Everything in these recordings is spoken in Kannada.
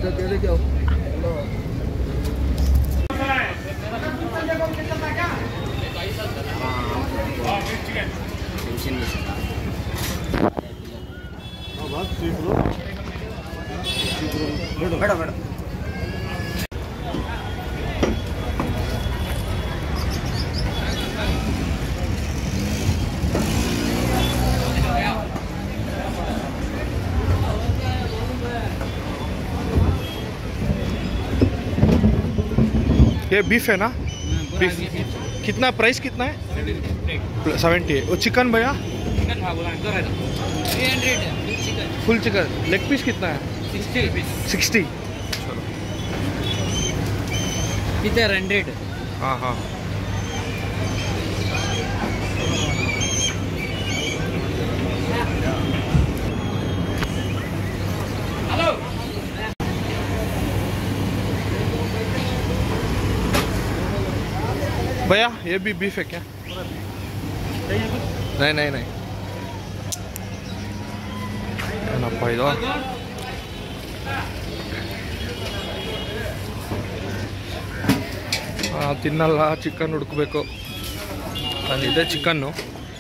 ಬೇಡ ಬೇಡ ये बीफ है ना बीफ कितना प्राइस कितना है सेवेंटी वो चिकन भैया फुल चिकन लेग पीस कितना है सिक्सटी इधर हंड्रेड हाँ हाँ भैया ये भी बीफ है क्या नहीं नहीं नहीं ಏನಪ್ಪ ಇದು ಆ, ತಿನ್ನಲ್ಲ ಚಿಕನ್ ಹುಡುಕ್ಬೇಕು ಅಲ್ಲಿದೆ ಚಿಕನ್ನು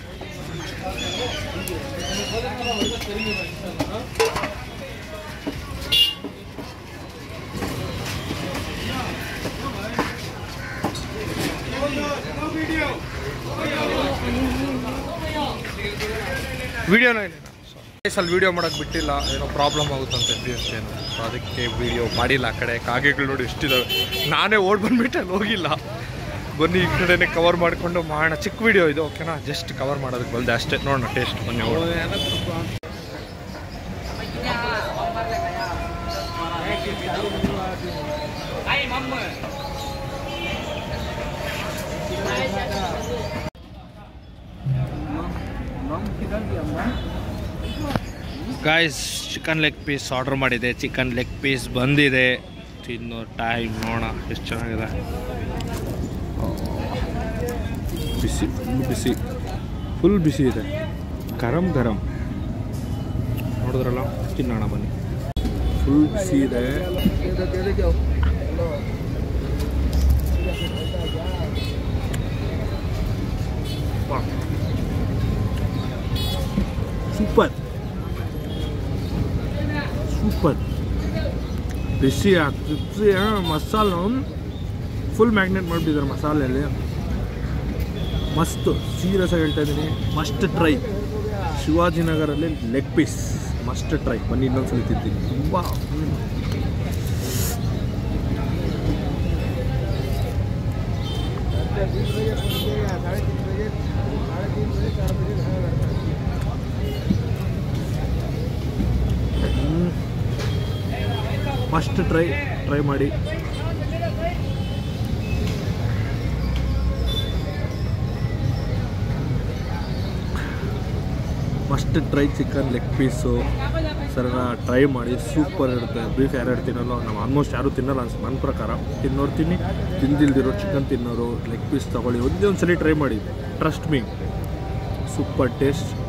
ವಿಡಿಯೋನ ಇಲ್ಲ ಅಲ್ಲಿ ವಿಡಿಯೋ ಮಾಡೋಕೆ ಬಿಟ್ಟಿಲ್ಲ ಏನೋ ಪ್ರಾಬ್ಲಮ್ ಆಗುತ್ತಂತೆ ಬಿ ಎಸ್ ಏನು ಸೊ ಅದಕ್ಕೆ ವಿಡಿಯೋ ಮಾಡಿಲ್ಲ ಆ ಕಡೆ ಕಾಗೆಗಳು ನೋಡಿ ಎಷ್ಟಿದಾವೆ ನಾನೇ ಓಡ್ ಬಂದ್ಬಿಟ್ಟು ಅಲ್ಲಿ ಹೋಗಿಲ್ಲ ಬನ್ನಿ ಈ ಕಡೆನೇ ಕವರ್ ಮಾಡಿಕೊಂಡು ಮಾಡೋಣ ಚಿಕ್ಕ ವಿಡಿಯೋ ಇದು ಓಕೆನಾ ಜಸ್ಟ್ ಕವರ್ ಮಾಡೋದಕ್ಕೆ ಬಂದೆ ಅಷ್ಟೇ ನೋಡೋಣ ಟೇಸ್ಟ್ ಬನ್ನಿ ಹೋಗೋಣ. Guys chicken leg piece order ಮಾಡಿದೆ ಚಿಕನ್ ಲೆಗ್ ಪೀಸ್ ಬಂದಿದೆ ತಿನ್ನೋ ಟೈಮ್ ನೋಡೋಣ ಎಷ್ಟು ಚೆನ್ನಾಗಿದೆ ಬಿಸಿ ಫುಲ್ ಬಿಸಿ ಫುಲ್ ಬಿಸಿ ಇದೆ ಗರಂ ಗರಂ ನೋಡಿದ್ರಲ್ಲ ತಿನ್ನೋಣ ಬನ್ನಿ ಫುಲ್ ಬಿಸಿ ಇದೆ ಸೂಪರ್ ಸೂಪರ್ ಬಿಸಿ ಬಿಸಿ ಮಸಾಲ ಫುಲ್ ಮ್ಯಾಗ್ನೇಟ್ ಮಾಡಿಬಿಟ್ಟಿದ್ದಾರೆ ಮಸಾಲೆಯಲ್ಲಿ ಮಸ್ತ್ ಸೀರಿಯಸ್ ಆಗಿ ಹೇಳ್ತಾ ಇದ್ದೀನಿ ಮಸ್ಟ್ ಟ್ರೈ ಶಿವಾಜಿನಗರಲ್ಲಿ ಲೆಗ್ ಪೀಸ್ ಮಸ್ಟ್ ಟ್ರೈ ಬನ್ನಿ ಇನ್ನೊಂದ್ಸಲ ತಿಂತೀನಿ ತುಂಬ ಮಸ್ಟ್ ಟ್ರೈ ಟ್ರೈ ಮಾಡಿ must try chicken leg piece sir try ಮಾಡಿ ಸೂಪರ್ ಇರುತ್ತೆ ಬೀಫ್ ಯಾರ್ಯಾರು ತಿನ್ನಲ್ಲ ನಾವು ಆಲ್ಮೋಸ್ಟ್ ಯಾರು ತಿನ್ನಲ್ಲ ಅನ್ಸ್ ನನ್ನ ಪ್ರಕಾರ ತಿನ್ನೋರು ತಿನ್ನಿ ತಿಂದಿಲ್ದಿರೋ ಚಿಕನ್ ತಿನ್ನೋರು ಲೆಗ್ ಪೀಸ್ ತೊಗೊಳ್ಳಿ ಒಂದೇ ಒಂದು ಸಲ ಟ್ರೈ ಮಾಡಿ ಟ್ರಸ್ಟ್ ಮೀ ಸೂಪರ್ ಟೇಸ್ಟ್